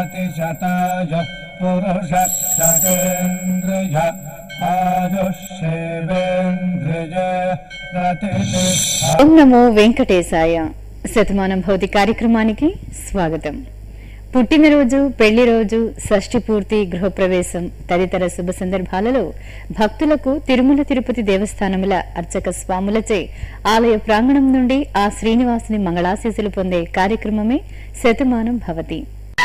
प्रतिशताय पुरुषः शतेन्द्रिय आयुष्येवेन्द्रिय प्रतिष्ठा ఓం నమో వెంకటేశాయ శతమానం భౌతి కార్యక్రమానికి స్వాగతం పుట్టినరోజు పెళ్లి రోజు షష్ఠి పూర్తి గృహప్రవేశం తదితర శుభ సందర్భాలలో భక్తులకు తిరుమల తిరుపతి దేవస్థానముల అర్చక స్వాములచే ఆలయ ప్రాంగణం నుండి ఆ శ్రీనివాసుని మంగళాశీసులు పొందే కార్యక్రమమే శతమానం భవతి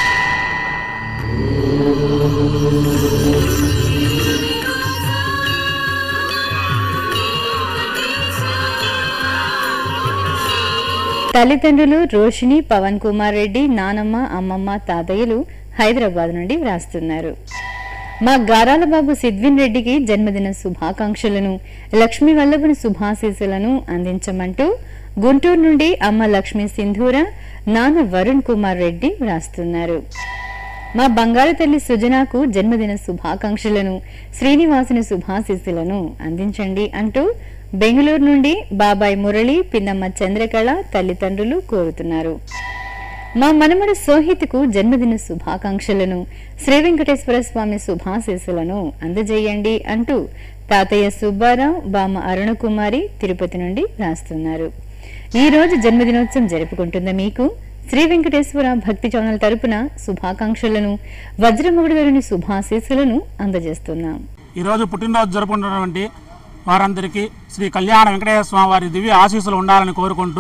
తల్లిదండ్రులు రోషిణి పవన్ కుమార్ రెడ్డి నానమ్మ అమ్మమ్మ తాతయ్యలు హైదరాబాద్ నుండి వ్రాస్తున్నారు మా గారాల బాబు సిద్విన్ రెడ్డికి జన్మదిన శుభాకాంక్షలను లక్ష్మీ వల్లభుని శుభాశీస్సులను అందించమంటూ గుంటూరు నుండి అమ్మ లక్ష్మీ సింధూర నాన్న వరుణ్ కుమార్ రెడ్డి వ్రాస్తున్నారు మా బంగారు తల్లి సుజనాకు జన్మదిన శుభాకాంక్షలను శ్రీనివాసుని శుభాశీస్సులను అందించండి అంటూ బెంగళూరు నుండి బాబాయ్ మురళి పిన్నమ్మ చంద్రకళ తల్లిదండ్రులు కోరుతున్నారు మా మనమడు సోహిత్కు జన్మదిన శుభాకాంక్షలను శ్రీ వెంకటేశ్వర స్వామి శుభాశీస్సులను అందజేయండి అంటూ తాతయ్య సుబ్బారావు బామ్మ అరుణకుమారి తిరుపతి నుండి రాస్తున్నారు ఈ రోజు జన్మదినోత్సవం జరుపుకుంటున్న మీకు శ్రీ వెంకటేశ్వర భక్తి ఛానల్ తరపున శుభాకాంక్షలను వజ్రమగుడు గారిని శుభాశీస్సులను అందజేస్తున్నాం ఈరోజు పుట్టినరోజు జరుపుకుంటున్నటువంటి వారందరికీ శ్రీ కళ్యాణ వెంకటేశ్వర స్వామి వారి దివ్య ఆశీస్సులు ఉండాలని కోరుకుంటూ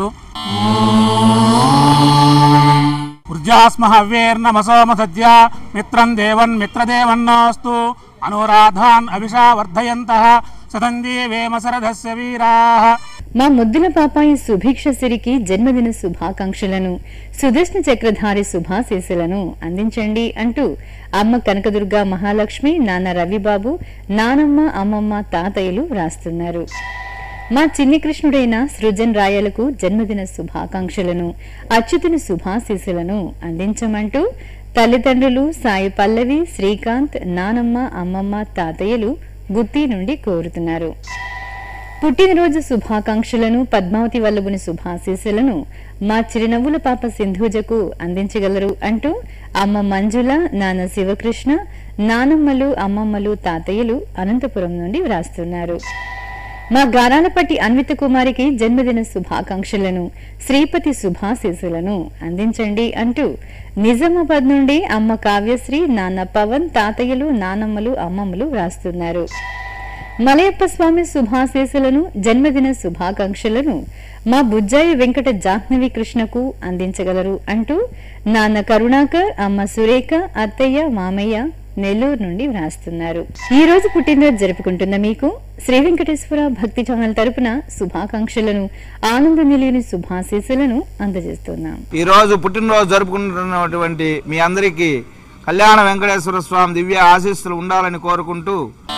వృద్ధాస్మ హవ్యేర్నమసోమ సద్య మిత్రం దేవన్ మిత్రదేవన్నోస్తు అనురాధాన్ అభిషా వర్ధయంత సతంజీవేమ సరథస్య వీరాః మా ముద్దుల పాపాయి సుభిక్ష సిరికి జన్మదిన శుభాకాంక్షలను సుదర్శన చక్రధారి శుభాశీస్సులను అందించండి అంటూ అమ్మ కనకదుర్గ మహాలక్ష్మి నాన్న రవిబాబు నానమ్మ అమ్మమ్మ తాతయ్యలు రాస్తున్నారు మా చిన్ని కృష్ణుడైన సృజన్ రాయలకు జన్మదిన శుభాకాంక్షలను అచ్యుతుని శుభాశీస్సులను అందించమంటూ తల్లిదండ్రులు సాయి పల్లవి శ్రీకాంత్ నానమ్మ అమ్మమ్మ తాతయ్యలు గుత్తి నుండి కోరుతున్నారు పుట్టినరోజు శుభాకాంక్షలను పద్మావతి వల్లభుని శుభాశీస్సులను మా చిరునవ్వుల పాప సింధూజకు అందించగలరు అంటూ అమ్మ మంజుల నాన్న శివకృష్ణ నానమ్మలు అమ్మమ్మలు తాతయ్యలు అనంతపురం నుండి వ్రాస్తున్నారు మా గారాలపట్టి అన్విత కుమారికి జన్మదిన శుభాకాంక్షలను శ్రీపతి శుభాశీస్సులను అందించండి అంటూ నిజామాబాద్ నుండి అమ్మ కావ్యశ్రీ నాన్న పవన్ తాతయ్యలు నానమ్మలు అమ్మమ్మలు వ్రాస్తున్నారు మలయప్ప స్వామి శుభాశీస్సులను జన్మదిన శుభాకాంక్షలను మా బుజ్జాయి వెంకట జాహ్నవి కృష్ణకు అందించగలరు అంటూ నాన్న కరుణాకర్ అమ్మ సురేఖ అత్తయ్య మామయ్య నెల్లూరు నుండి వ్రాస్తున్నారు ఈ రోజు పుట్టినరోజు జరుపుకుంటున్న మీకు శ్రీ వెంకటేశ్వర భక్తి ఛానల్ తరపున శుభాకాంక్షలను ఆనంద నిలియని శుభాశీస్సులను అందజేస్తున్నాం ఈరోజు పుట్టినరోజు జరుపుకుంటున్నటువంటి మీ అందరికీ కళ్యాణ వెంకటేశ్వర స్వామి దివ్య ఆశీస్సులు ఉండాలని కోరుకుంటూ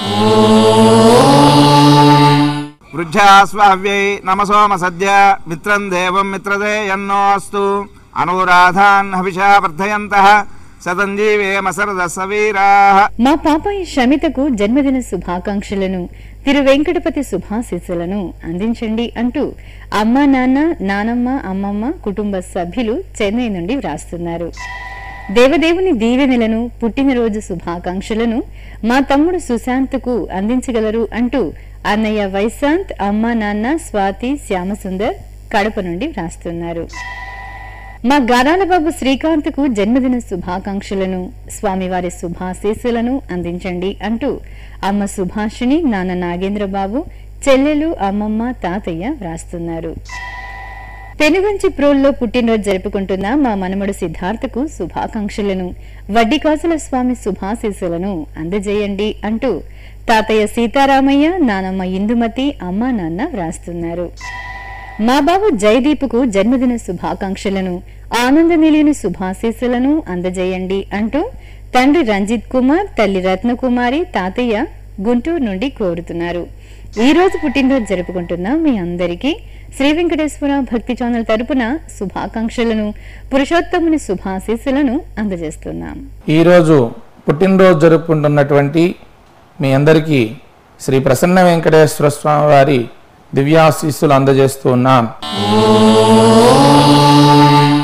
వృద్ధాస్వావ్యై నమసోమ సద్య మిత్రం దేవం మిత్రదే ఎన్నోస్తు అనురాధాన్ హవిషా వర్ధయంత సతంజీవేమ సరద సవీరా మా పాపాయి షమితకు జన్మదిన శుభాకాంక్షలను తిరు వెంకటపతి శుభాశీస్సులను అందించండి అంటూ అమ్మ నాన్న నానమ్మ అమ్మమ్మ కుటుంబ సభ్యులు చెన్నై నుండి వ్రాస్తున్నారు దేవదేవుని దీవెనలను పుట్టినరోజు శుభాకాంక్షలను మా తమ్ముడు సుశాంత్కు అందించగలరు అంటూ అన్నయ్య వైశాంత్ అమ్మ నాన్న స్వాతి శ్యామసుందర్ కడప నుండి వ్రాస్తున్నారు మా గారాల బాబు శ్రీకాంత్కు జన్మదిన శుభాకాంక్షలను స్వామివారి శుభాశీస్సులను అందించండి అంటూ అమ్మ సుభాషిణి నాన్న నాగేంద్రబాబు చెల్లెలు అమ్మమ్మ తాతయ్య వ్రాస్తున్నారు పెనుగంచి ప్రోల్లో పుట్టినరోజు జరుపుకుంటున్న మా మనమడు సిద్ధార్థకు శుభాకాంక్షలను వడ్డీకాసుల స్వామి శుభాశీస్సులను అందజేయండి అంటూ తాతయ్య సీతారామయ్య నానమ్మ ఇందుమతి అమ్మ నాన్న వ్రాస్తున్నారు మా బాబు జయదీప్కు జన్మదిన శుభాకాంక్షలను ఆనంద నిలియని శుభాశీస్సులను అందజేయండి అంటూ తండ్రి రంజిత్ కుమార్ తల్లి రత్నకుమారి తాతయ్య గుంటూరు నుండి కోరుతున్నారు ఈ రోజు పుట్టినరోజు జరుపుకుంటున్న మీ అందరికీ శ్రీ వెంకటేశ్వర భక్తి ఛానల్ తరపున శుభాకాంక్షలను పురుషోత్తముని శుభాశీస్సులను అందజేస్తున్నాం ఈరోజు పుట్టినరోజు జరుపుకుంటున్నటువంటి మీ అందరికీ శ్రీ ప్రసన్న వెంకటేశ్వర స్వామి వారి దివ్యాశీస్సులు అందజేస్తూ ఉన్నాం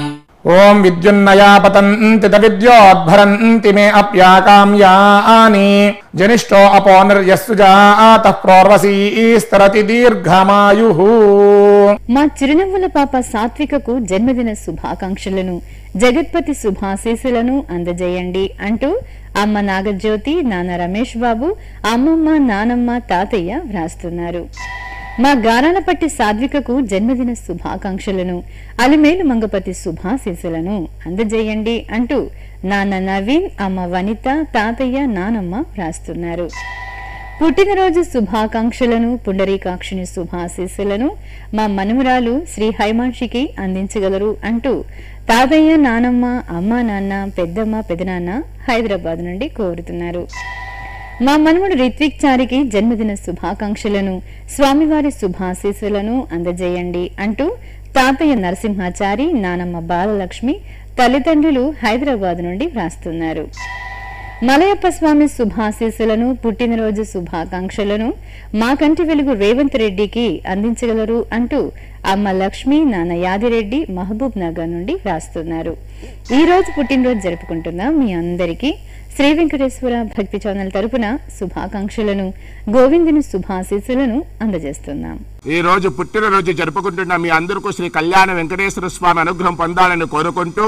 ఓం విద్యున్నయా పతంతి విద్యోద్భరంతి మే అప్యాకామ్యాని జనిష్టో అపో నిర్యస్సు జాత ప్రోర్వసీస్తరతి దీర్ఘమాయు మా చిరునవ్వుల పాప సాత్వికకు జన్మదిన శుభాకాంక్షలను జగత్పతి శుభాశీసులను అందజేయండి అంటూ అమ్మ నాగజ్యోతి నాన్న రమేష్ బాబు అమ్మమ్మ నానమ్మ తాతయ్య వ్రాస్తున్నారు మా గారాలపట్టి సాత్వికకు జన్మదిన శుభాకాంక్షలను అలిమేలు మంగపతి శుభాశీసులను అందజేయండి అంటూ నాన్న నవీన్ అమ్మ వనిత తాతయ్య నానమ్మ వ్రాస్తున్నారు పుట్టినరోజు శుభాకాంక్షలను పుండరీకాక్షిని శుభాశీస్సులను మా మనుమరాలు శ్రీ హైమాన్షికి అందించగలరు అంటూ తాతయ్య నానమ్మ అమ్మ నాన్న పెద్దమ్మ పెదనాన్న హైదరాబాద్ నుండి కోరుతున్నారు మా మనుమడు రిత్విక్ చారికి జన్మదిన శుభాకాంక్షలను స్వామివారి శుభాశీస్సులను అందజేయండి అంటూ తాతయ్య నరసింహాచారి నానమ్మ బాలలక్ష్మి తల్లిదండ్రులు హైదరాబాద్ నుండి వ్రాస్తున్నారు మలయప్ప స్వామి శుభాశీస్సులను పుట్టినరోజు శుభాకాంక్షలను మా కంటి వెలుగు రేవంత్ రెడ్డికి అందించగలరు అంటూ అమ్మ లక్ష్మి నాన్న యాదిరెడ్డి మహబూబ్ నగర్ నుండి రాస్తున్నారు ఈ రోజు పుట్టినరోజు జరుపుకుంటున్న మీ అందరికీ శ్రీ వెంకటేశ్వర భక్తి ఛానల్ తరపున శుభాకాంక్షలను గోవిందుని శుభాశీస్సులను అందజేస్తున్నాం ఈ రోజు పుట్టినరోజు జరుపుకుంటున్న మీ అందరికీ శ్రీ కళ్యాణ వెంకటేశ్వర స్వామి అనుగ్రహం పొందాలని కోరుకుంటూ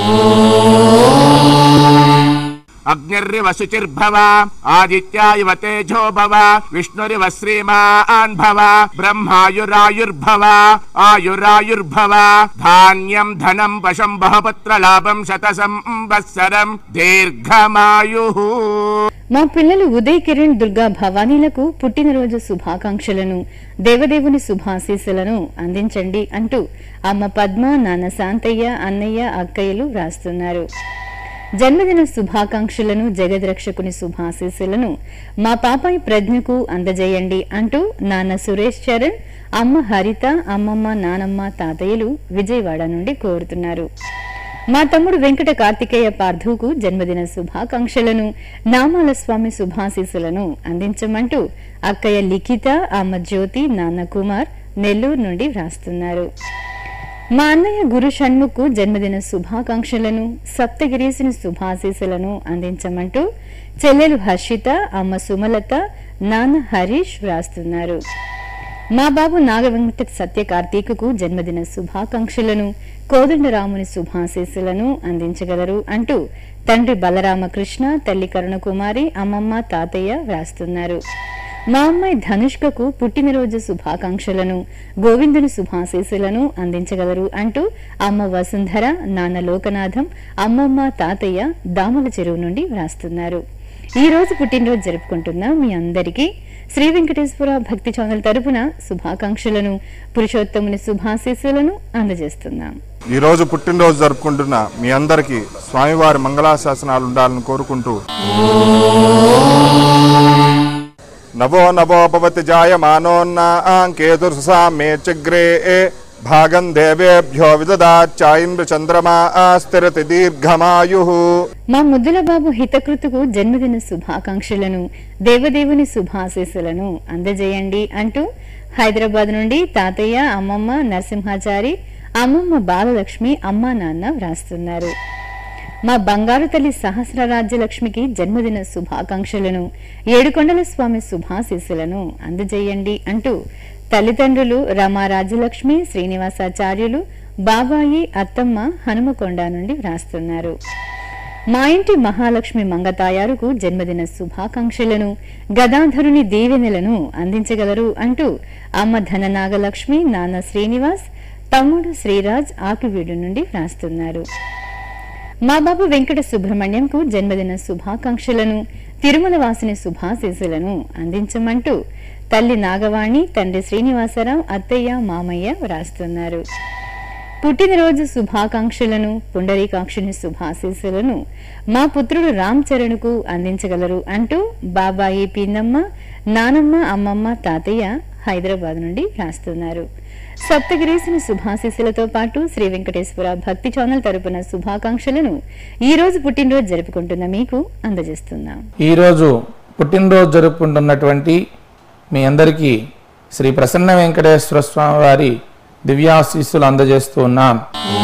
అగ్నిర్వ శుచిర్భవ ఆదిత్యాయవ తేజో భవ విష్ణురివ శ్రీమాన్ భవ బ్రహ్మాయురాయుర్భవ ఆయురాయుర్భవ ధాన్యం ధనం వశం బహపత్ర లాభం శత సంవత్సరం దీర్ఘమాయు మా పిల్లలు ఉదయ్ కిరణ్ దుర్గా భవానీలకు పుట్టినరోజు శుభాకాంక్షలను దేవదేవుని శుభాశీస్సులను అందించండి అంటూ అమ్మ పద్మ నాన్న శాంతయ్య అన్నయ్య అక్కయ్యలు వ్రాస్తున్నారు జన్మదిన శుభాకాంక్షలను జగద్రక్షకుని శుభాశీస్సులను మా పాపాయి ప్రజ్ఞకు అందజేయండి అంటూ నాన్న సురేష్ చరణ్ అమ్మ హరిత అమ్మమ్మ నానమ్మ తాతయ్యలు విజయవాడ నుండి కోరుతున్నారు మా తమ్ముడు వెంకట కార్తికేయ పార్థువుకు జన్మదిన శుభాకాంక్షలను నామాల స్వామి శుభాశీస్సులను అందించమంటూ అక్కయ్య లిఖిత అమ్మ జ్యోతి నాన్న కుమార్ నెల్లూరు నుండి వ్రాస్తున్నారు మా అన్నయ్య గురు షణ్ముఖ్ జన్మదిన శుభాకాంక్షలను సప్తగిరీసుని శుభాశీస్సులను అందించమంటూ చెల్లెలు హర్షిత అమ్మ సుమలత నాన్న హరీష్ వ్రాస్తున్నారు మా బాబు నాగవెంకట సత్య కార్తీకకు జన్మదిన శుభాకాంక్షలను కోదండరాముని శుభాశీస్సులను అందించగలరు అంటూ తండ్రి బలరామకృష్ణ తల్లి కరుణకుమారి అమ్మమ్మ తాతయ్య వ్రాస్తున్నారు మా అమ్మాయి ధనుష్కకు పుట్టినరోజు శుభాకాంక్షలను గోవిందుని శుభాశీస్సులను అందించగలరు అంటూ అమ్మ వసుంధర నాన్న లోకనాథం అమ్మమ్మ తాతయ్య దామల చెరువు నుండి వ్రాస్తున్నారు ఈ రోజు పుట్టినరోజు జరుపుకుంటున్న మీ అందరికీ శ్రీ వెంకటేశ్వర భక్తి ఛానల్ తరపున శుభాకాంక్షలను పురుషోత్తముని శుభాశీస్సులను అందజేస్తున్నాం ఈ రోజు పుట్టినరోజు జరుపుకుంటున్న మీ అందరికీ స్వామివారి మంగళాశాసనాలు ఉండాలని కోరుకుంటూ నవో నవో భవతి జాయమానోన్నాంకేతుర్సామే చగ్రే భాగం దేవేభ్యో విదదాచాయింద్ర చంద్రమా స్థిరతి దీర్ఘమాయు మా ముద్దుల బాబు హితకృతుకు జన్మదిన శుభాకాంక్షలను దేవదేవుని శుభాశీస్సులను అందజేయండి అంటూ హైదరాబాద్ నుండి తాతయ్య అమ్మమ్మ నరసింహాచారి అమ్మమ్మ బాలలక్ష్మి అమ్మా నాన్న వ్రాస్తున్నారు మా బంగారు తల్లి సహస్రరాజ్యలక్ష్మికి జన్మదిన శుభాకాంక్షలను ఏడుకొండల స్వామి శుభాశీస్సులను అందజేయండి అంటూ తల్లిదండ్రులు రమారాజ్యలక్ష్మి శ్రీనివాసాచార్యులు బాబాయి అత్తమ్మ హనుమకొండ నుండి వ్రాస్తున్నారు మా ఇంటి మహాలక్ష్మి మంగతాయారుకు జన్మదిన శుభాకాంక్షలను గదాధరుని దీవెనలను అందించగలరు అంటూ అమ్మ ధననాగలక్ష్మి నాన్న శ్రీనివాస్ తమ్ముడు శ్రీరాజ్ ఆకివీడు నుండి వ్రాస్తున్నారు మా బాబు వెంకట సుబ్రహ్మణ్యంకు జన్మదిన శుభాకాంక్షలను తిరుమల వాసిని శుభాశీస్సులను అందించమంటూ తల్లి నాగవాణి తండ్రి శ్రీనివాసరావు అత్తయ్య మామయ్య వ్రాస్తున్నారు పుట్టినరోజు శుభాకాంక్షలను పుండరీకాక్షుని శుభాశీస్సులను మా పుత్రుడు రామ్ చరణ్కు అందించగలరు అంటూ బాబాయి పీనమ్మ నానమ్మ అమ్మమ్మ తాతయ్య హైదరాబాద్ నుండి వ్రాస్తున్నారు సప్తగిరీసుని శుభాశీస్సులతో పాటు శ్రీ వెంకటేశ్వర భక్తి ఛానల్ తరపున శుభాకాంక్షలను ఈ రోజు పుట్టినరోజు జరుపుకుంటున్న మీకు అందజేస్తున్నాం ఈరోజు పుట్టినరోజు జరుపుకుంటున్నటువంటి మీ అందరికీ శ్రీ ప్రసన్న వెంకటేశ్వర స్వామి వారి దివ్యాశీస్సులు అందజేస్తూ ఉన్నాం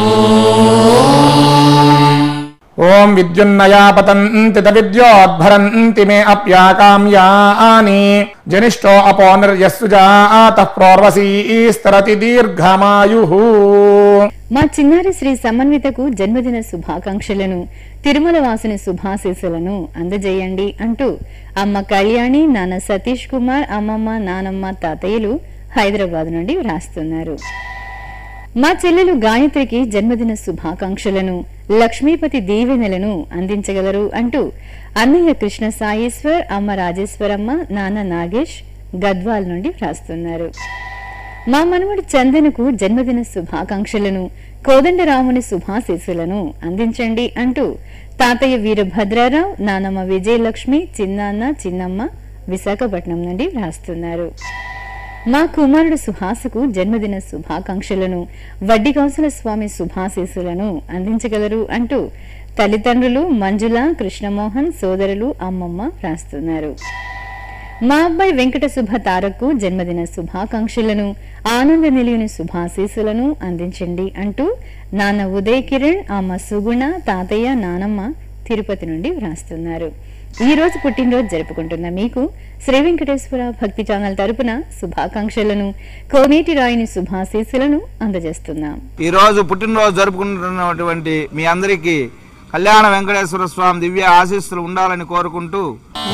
ఓం విద్యున్నయా పతంతి విద్యోద్భరంతి మే అప్యాకామ్యాని జనిష్టో అపో నిర్యస్సుజాత ప్రోర్వసీస్తరతి దీర్ఘమాయు మా చిన్నారి శ్రీ సమన్వితకు జన్మదిన శుభాకాంక్షలను తిరుమల వాసుని శుభాశీస్సులను అందజేయండి అంటూ అమ్మ కళ్యాణి నాన్న సతీష్ కుమార్ అమ్మమ్మ నానమ్మ తాతయ్యలు హైదరాబాద్ నుండి వ్రాస్తున్నారు మా చెల్లెలు గాయత్రికి జన్మదిన శుభాకాంక్షలను లక్ష్మీపతి దీవెనలను అందించగలరు అంటూ అన్నయ్య కృష్ణ సాయేశ్వర్ అమ్మ రాజేశ్వరమ్మ నాన్న నాగేష్ గద్వాల్ నుండి వ్రాస్తున్నారు మా మనవడు చందనకు జన్మదిన శుభాకాంక్షలను కోదండరాముని శుభాశీస్సులను అందించండి అంటూ తాతయ్య వీరభద్రారావు నానమ్మ విజయలక్ష్మి చిన్నాన్న చిన్నమ్మ విశాఖపట్నం నుండి వ్రాస్తున్నారు మా కుమారుడు సుహాసుకు జన్మదిన శుభాకాంక్షలను వడ్డికౌసల స్వామి శుభాశీస్సులను అందించగలరు అంటూ తల్లిదండ్రులు మంజుల కృష్ణమోహన్ సోదరులు అమ్మమ్మ రాస్తున్నారు మా అబ్బాయి వెంకట శుభ తారకు జన్మదిన శుభాకాంక్షలను ఆనంద నిలియుని శుభాశీస్సులను అందించండి అంటూ నాన్న ఉదయ్ కిరణ్ అమ్మ సుగుణ తాతయ్య నానమ్మ తిరుపతి నుండి వ్రాస్తున్నారు ఈ రోజు పుట్టినరోజు జరుపుకుంటున్న మీకు శ్రీ వెంకటేశ్వర భక్తి ఛానల్ తరపున శుభాకాంక్షలను కోనేటి రాయిని శుభాశీస్సులను అందజేస్తున్నాం ఈ రోజు పుట్టినరోజు జరుపుకుంటున్నటువంటి మీ అందరికీ కళ్యాణ వెంకటేశ్వర స్వామి దివ్య ఆశీస్సులు ఉండాలని కోరుకుంటూ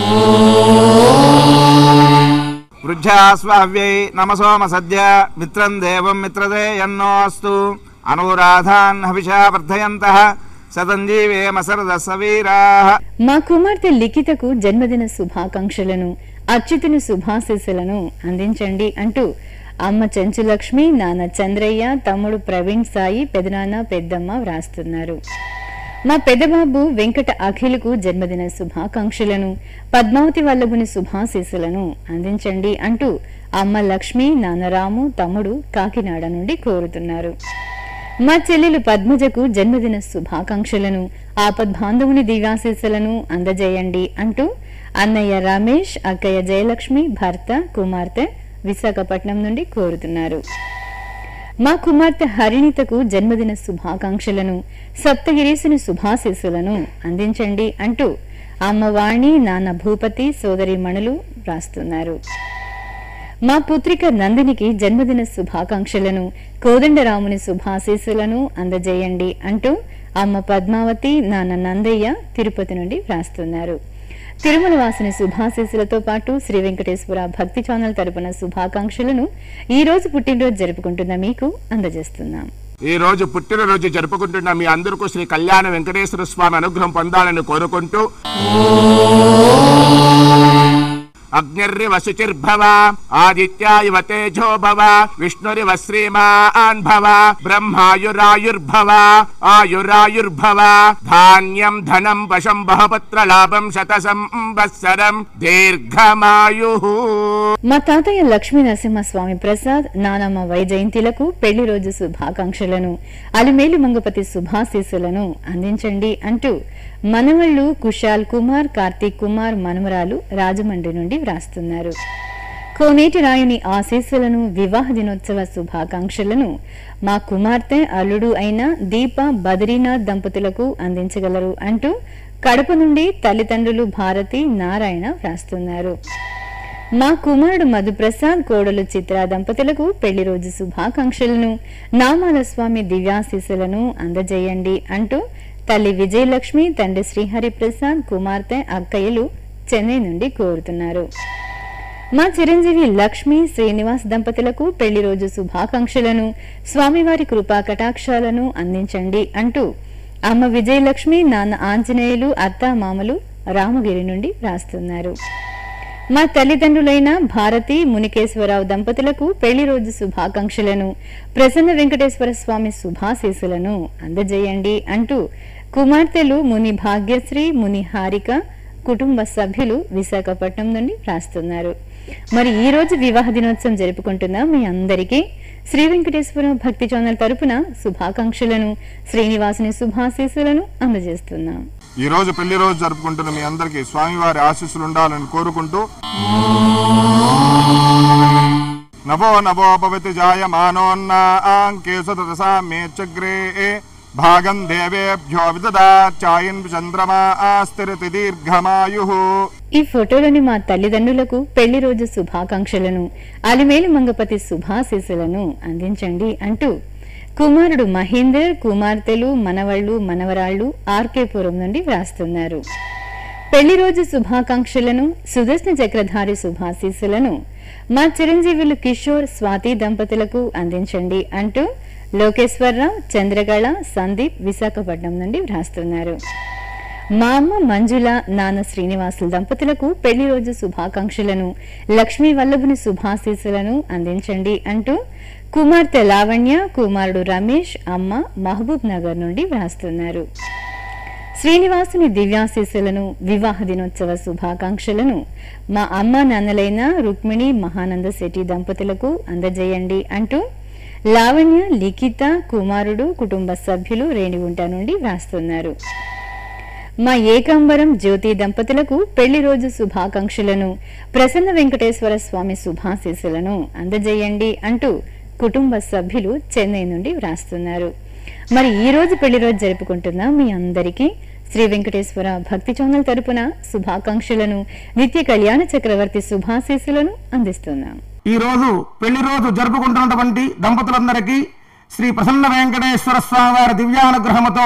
వృద్ధాస్వావ్యై నమసోమ సద్య మిత్రం దేవం మిత్రదే ఎన్నోస్తు అనురాధాన్ హవిషా వర్ధయంత సతంజీవేమ సరద సవీరా మా కుమార్తె లిఖితకు జన్మదిన శుభాకాంక్షలను అచ్యుతుని శుభాశీస్సులను అందించండి అంటూ అమ్మ చెంచులక్ష్మి నాన్న చంద్రయ్య తమ్ముడు ప్రవీణ్ సాయి పెదనాన్న పెద్దమ్మ వ్రాస్తున్నారు మా పెద్దబాబు వెంకట అఖిల్కు జన్మదిన శుభాకాంక్షలను పద్మావతి వల్లభుని శుభాశీస్సులను అందించండి అంటూ అమ్మ లక్ష్మి నాన్న రాము తమ్ముడు కాకినాడ నుండి కోరుతున్నారు మా చెల్లెలు పద్మజకు జన్మదిన శుభాకాంక్షలను ఆపద్బాంధవుని దివ్యాశీస్సులను అందజేయండి అంటూ అన్నయ్య రమేష్ అక్కయ్య జయలక్ష్మి భర్త కుమార్తె విశాఖపట్నం నుండి కోరుతున్నారు మా కుమార్తె హరిణితకు జన్మదిన శుభాకాంక్షలను సప్తగిరీసుని శుభాశీస్సులను అందించండి అంటూ అమ్మవాణి నాన్న భూపతి సోదరి మణులు రాస్తున్నారు మా పుత్రిక నందినికి జన్మదిన శుభాకాంక్షలను కోదండరాముని శుభాశీస్సులను అందజేయండి అంటూ అమ్మ పద్మావతి నాన్న నందయ్య తిరుపతి నుండి వ్రాస్తున్నారు తిరుమల వాసుని శుభాశీస్సులతో పాటు శ్రీ వెంకటేశ్వర భక్తి ఛానల్ తరపున శుభాకాంక్షలను ఈ రోజు పుట్టినరోజు జరుపుకుంటున్న మీకు అందజేస్తున్నాం ఈ రోజు పుట్టినరోజు జరుపుకుంటున్న మీ అందరికీ శ్రీ కళ్యాణ వెంకటేశ్వర స్వామి అనుగ్రహం పొందాలని కోరుకుంటూ అగ్నిర్వ శుచిర్భవ ఆదిత్యాయవ తేజో భవ విష్ణురివ శ్రీమాన్ భవ బ్రహ్మాయురాయుర్భవ ఆయురాయుర్భవ ధాన్యం ధనం వశం బహపత్ర లాభం శత సంవత్సరం దీర్ఘమాయు మా తాతయ్య లక్ష్మీ నరసింహస్వామి ప్రసాద్ నానమ్మ వైజయంతిలకు పెళ్లి రోజు శుభాకాంక్షలను అలిమేలు మంగపతి శుభాశీస్సులను అందించండి అంటూ మనవళ్ళు కుశాల్ కుమార్ కార్తీక్ కుమార్ మనమరాలు రాజమండ్రి నుండి వ్రాస్తున్నారు కోనేటి రాయుని ఆశీస్సులను వివాహ దినోత్సవ శుభాకాంక్షలను మా కుమార్తె అల్లుడు అయిన దీప బద్రీనాథ్ దంపతులకు అందించగలరు అంటూ కడప నుండి తల్లిదండ్రులు భారతి నారాయణ వ్రాస్తున్నారు మా కుమారుడు మధుప్రసాద్ కోడలు చిత్ర దంపతులకు పెళ్లి రోజు శుభాకాంక్షలను నామాల స్వామి దివ్యాశీస్సులను అందజేయండి అంటూ తల్లి విజయలక్ష్మి తండ్రి శ్రీహరి ప్రసాద్ కుమార్తె అక్కయ్యలు చెన్నై నుండి కోరుతున్నారు మా చిరంజీవి లక్ష్మి శ్రీనివాస్ దంపతులకు పెళ్లి రోజు శుభాకాంక్షలను స్వామివారి కృపా కటాక్షాలను అందించండి అంటూ అమ్మ విజయలక్ష్మి నాన్న ఆంజనేయులు అత్త మామలు రామగిరి నుండి రాస్తున్నారు మా తల్లిదండ్రులైన భారతి మునికేశ్వరరావు దంపతులకు పెళ్లి రోజు శుభాకాంక్షలను ప్రసన్న వెంకటేశ్వర స్వామి శుభాశీస్సులను అందజేయండి అంటూ కుమార్తెలు ముని భాగ్యశ్రీ ముని హారిక కుటుంబ సభ్యులు విశాఖపట్నం నుండి రాస్తున్నారు మరి ఈ రోజు వివాహ దినోత్సవం జరుపుకుంటున్న మీ అందరికీ శ్రీ వెంకటేశ్వర భక్తి ఛానల్ తరపున శుభాకాంక్షలను శ్రీనివాసుని శుభాశీస్సులను అందజేస్తున్నాం ఈ రోజు పెళ్లి రోజు జరుపుకుంటున్న మీ అందరికీ స్వామివారి ఆశీస్సులు ఉండాలని కోరుకుంటూ నవో నవో భవతి జాయమానోన్నాంకేసు తదసా మేచగ్రే భాగం దేవేభ్యో విదదాచాయన్ చంద్రమా స్థిరతి దీర్ఘమాయు ఈ ఫోటోలోని మా తల్లిదండ్రులకు పెళ్లి రోజు శుభాకాంక్షలను అలిమేలు మంగపతి శుభాశీస్సులను అందించండి అంటూ కుమారుడు మహేందర్ కుమార్తెలు మనవళ్ళు మనవరాళ్లు ఆర్కేపురం నుండి వ్రాస్తున్నారు పెళ్లి రోజు శుభాకాంక్షలను సుదర్శన చక్రధారి శుభాశీస్సులను మా చిరంజీవులు కిషోర్ స్వాతి దంపతులకు అందించండి అంటూ లోకేశ్వరరావు చంద్రగళ సందీప్ విశాఖపట్నం నుండి వ్రాస్తున్నారు మా అమ్మ మంజుల నాన్న శ్రీనివాసుల దంపతులకు పెళ్లి రోజు శుభాకాంక్షలను లక్ష్మీ వల్లభుని శుభాశీస్సులను అందించండి అంటూ కుమార్తె లావణ్య కుమారుడు రమేష్ అమ్మ మహబూబ్ నగర్ నుండి వ్రాస్తున్నారు శ్రీనివాసుని దివ్యాశీస్సులను వివాహ దినోత్సవ శుభాకాంక్షలను మా అమ్మ నాన్నలైన రుక్మిణి మహానంద శెట్టి దంపతులకు అందజేయండి అంటూ లావణ్య లిఖిత కుమారుడు కుటుంబ సభ్యులు రేణిగుంట నుండి వ్రాస్తున్నారు మా ఏకాంబరం జ్యోతి దంపతులకు పెళ్లి రోజు శుభాకాంక్షలను ప్రసన్న వెంకటేశ్వర స్వామి శుభాశీస్సులను అందజేయండి అంటూ కుటుంబ సభ్యులు చెన్నై నుండి వ్రాస్తున్నారు మరి ఈ రోజు పెళ్లి రోజు జరుపుకుంటున్న మీ అందరికీ శ్రీ వెంకటేశ్వర భక్తి ఛానల్ తరపున శుభాకాంక్షలను నిత్య కళ్యాణ చక్రవర్తి శుభాశీస్సులను అందిస్తున్నాం ఈ రోజు పెళ్లి రోజు జరుపుకుంటున్నటువంటి దంపతులందరికీ శ్రీ ప్రసన్న వెంకటేశ్వర స్వామి వారి దివ్యానుగ్రహముతో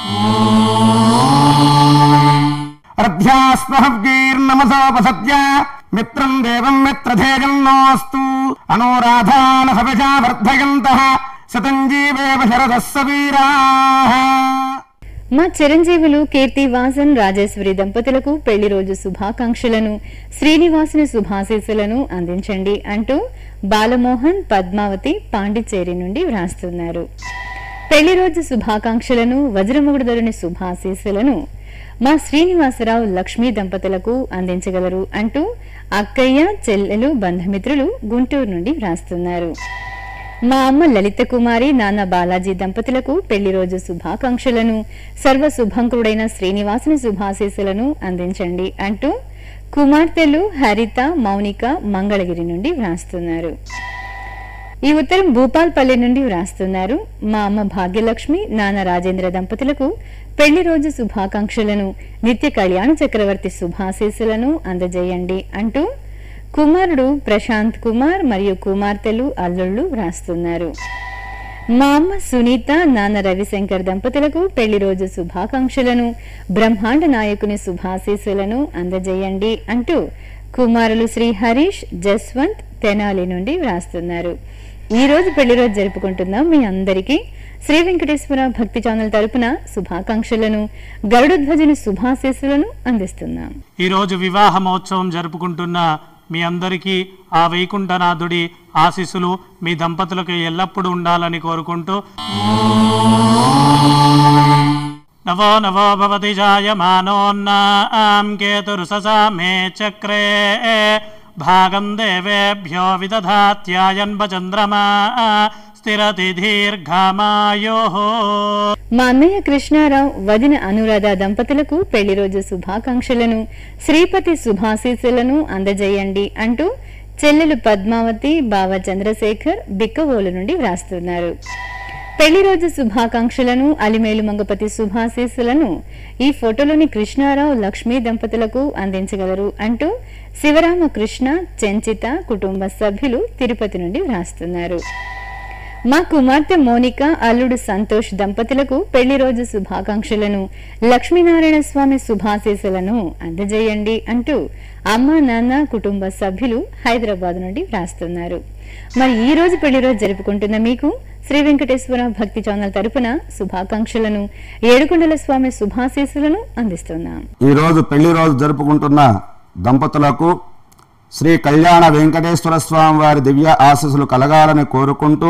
అర్ధ్యాస్మహీర్నమసోపసత్య మిత్రం దేవం మిత్రధేజన్నోస్తు అనోరాధాన సవిషా వర్ధయంత శతం జీవేవ శరదः సవీరాः మా చిరంజీవులు కీర్తివాసన్ రాజేశ్వరి దంపతులకు పెళ్లి రోజు శుభాకాంక్షలను శ్రీనివాసుని శుభాశీస్సులను అందించండి అంటూ బాలమోహన్ పద్మావతి పాండిచేరి నుండి వ్రాస్తున్నారు పెళ్లి రోజు శుభాకాంక్షలను వజ్రముగుడుదరుని శుభాశీస్సులను మా శ్రీనివాసరావు లక్ష్మీ దంపతులకు అందించగలరు అంటూ అక్కయ్య చెల్లెలు బంధుమిత్రులు గుంటూరు నుండి వ్రాస్తున్నారు మా అమ్మ లలిత కుమారి నాన్న బాలాజీ దంపతులకు పెళ్లి రోజు శుభాకాంక్షలను సర్వ శుభంకుడైన శ్రీనివాసుని శుభాశీస్సులను అందించండి అంటూ కుమార్తెలు హరిత మౌనిక మంగళగిరి నుండి వ్రాస్తున్నారు ఈ ఉత్తరం భూపాల్పల్లి నుండి వ్రాస్తున్నారు మా అమ్మ భాగ్యలక్ష్మి నాన్న రాజేంద్ర దంపతులకు పెళ్లి రోజు శుభాకాంక్షలను నిత్య కళ్యాణ చక్రవర్తి శుభాశీస్సులను అందజేయండి అంటూ కుమారుడు ప్రశాంత్ కుమార్ మరియు కుమార్తెలు అల్లుళ్ళు వ్రాస్తున్నారు మా అమ్మ సునీత నాన్న రవిశంకర్ దంపతులకు పెళ్లి రోజు శుభాకాంక్షలను బ్రహ్మాండ నాయకుని శుభాశీస్సులను అందజేయండి అంటూ కుమారులు శ్రీ హరీష్ జస్వంత్ తెనాలి నుండి వ్రాస్తున్నారు ఈ రోజు పెళ్లి రోజు జరుపుకుంటున్నాం మీ అందరికీ శ్రీ వెంకటేశ్వర భక్తి ఛానల్ తరపున శుభాకాంక్షలను గరుడధ్వజుని శుభాశీస్సులను అందిస్తున్నాం ఈ రోజు వివాహ మహోత్సవం జరుపుకుంటున్న మీ అందరికీ ఆ వైకుంఠనాథుడి ఆశీస్సులు మీ దంపతులకు ఎల్లప్పుడూ ఉండాలని కోరుకుంటూ నవో నవో భవతి జాయమానోన్నాం కేతురుససా మే చక్రే భాగం దేవేభ్యో విదధాత్యాయన్వచంద్రమా స్థిరతి దీర్ఘమాయో మా అన్నయ్య కృష్ణారావు వదిన అనురాధ దంపతులకు పెళ్లి రోజు శుభాకాంక్షలను శ్రీపతి శుభాశీస్సులను అందజేయండి అంటూ చెల్లెలు పద్మావతి బావ చంద్రశేఖర్ బిక్కవోలు నుండి వ్రాస్తున్నారు పెళ్లి రోజు శుభాకాంక్షలను అలిమేలు మంగపతి శుభాశీస్సులను ఈ ఫోటోలోని కృష్ణారావు లక్ష్మీ దంపతులకు అందించగలరు అంటూ శివరామ కృష్ణ చెంచిత కుటుంబ సభ్యులు తిరుపతి నుండి వ్రాస్తున్నారు మా కుమార్తె మోనిక అల్లుడు సంతోష్ దంపతులకు పెళ్లి రోజు శుభాకాంక్షలను లక్ష్మీనారాయణ స్వామి శుభాశీస్సులను అందజేయండి అంటూ అమ్మ నాన్న కుటుంబ సభ్యులు హైదరాబాద్ నుండి వ్రాస్తున్నారు మరి ఈ రోజు పెళ్లి రోజు జరుపుకుంటున్న మీకు శ్రీ వెంకటేశ్వర భక్తి ఛానల్ తరపున శుభాకాంక్షలను ఏడుకొండల స్వామి శుభాశీస్సులను అందిస్తున్నాం ఈ రోజు పెళ్లి రోజు జరుపుకుంటున్న దంపతులకు శ్రీ కళ్యాణ వెంకటేశ్వర స్వామి వారి దివ్య ఆశీస్సులు కలగాలని కోరుకుంటూ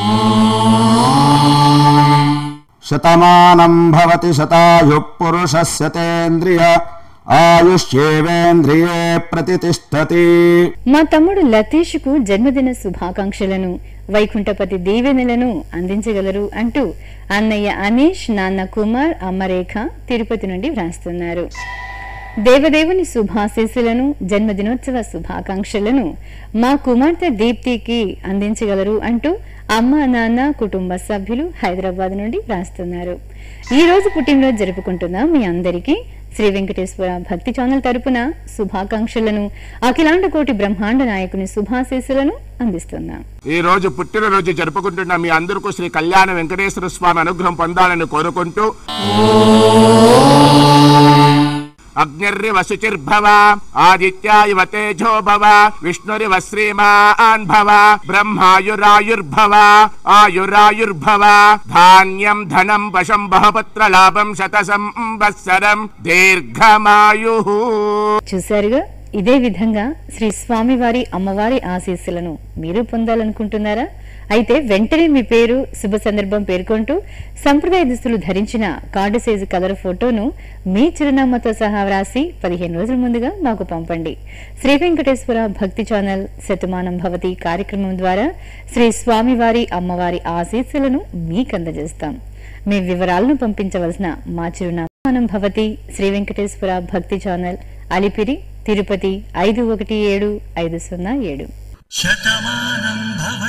శతమానం భవతి శతాయు పురుషస్యతేంద్రియ ఆయుష్యేవేంద్రియే ప్రతిష్టతి మా తమ్ముడు లతీష్ కు జన్మదిన శుభాకాంక్షలను వైకుంఠపతి దీవెనలను అందించగలరు అంటూ అన్నయ్య అనీష్ నాన్న కుమార్ అమ్మ రేఖ తిరుపతి నుండి వ్రాస్తున్నారు దేవదేవుని శుభాశీస్సులను జన్మదినోత్సవ శుభాకాంక్షలను మా కుమార్తె దీప్తికి అందించగలరు అంటూ అమ్మ నాన్న కుటుంబ సభ్యులు హైదరాబాద్ నుండి రాస్తున్నారు ఈ రోజు పుట్టినరోజు జరుపుకుంటున్న మీ అందరికీ శ్రీ వెంకటేశ్వర భక్తి ఛానల్ తరపున శుభాకాంక్షలను అఖిలాండ కోటి బ్రహ్మాండ నాయకుని శుభాశీస్సులను అందిస్తున్నాం ఈ రోజు పుట్టినరోజు జరుపుకుంటున్న మీ అందరికీ శ్రీ కళ్యాణ వెంకటేశ్వర స్వామి అనుగ్రహం పొందాలని కోరుకుంటూ అగ్నిర్వ శుచిర్భవ ఆదిత్యాయవ తేజో భవ విష్ణురివ శ్రీమాన్ భవ బ్రహ్మాయురాయుర్భవ ఆయురాయుర్భవ ధాన్యం ధనం వశం బహపత్ర లాభం శత సంవత్సరం దీర్ఘమాయు చూశారుగా ఇదే విధంగా శ్రీ స్వామివారి అమ్మవారి ఆశీస్సులను మీరు పొందాలనుకుంటున్నారా అయితే వెంటనే మీ పేరు శుభ సందర్భం పేర్కొంటూ సంప్రదాయ దుస్తులు ధరించిన కార్డు సైజు కలర్ ఫోటోను మీ చిరునామాతో సహా వ్రాసి పదిహేను రోజుల ముందుగా మాకు పంపండి శ్రీ వెంకటేశ్వర భక్తి ఛానల్ శతమానం భవతి కార్యక్రమం ద్వారా శ్రీ స్వామివారి అమ్మవారి ఆశీస్సులను మీకు అందజేస్తాం మీ వివరాలను పంపించవలసిన మా చిరునామా భవతి శ్రీ వెంకటేశ్వర భక్తి ఛానల్ అలిపిరి తిరుపతి ఐదు ఒకటి ఏడు ఐదు సున్నా ఏడు శతమానం భవ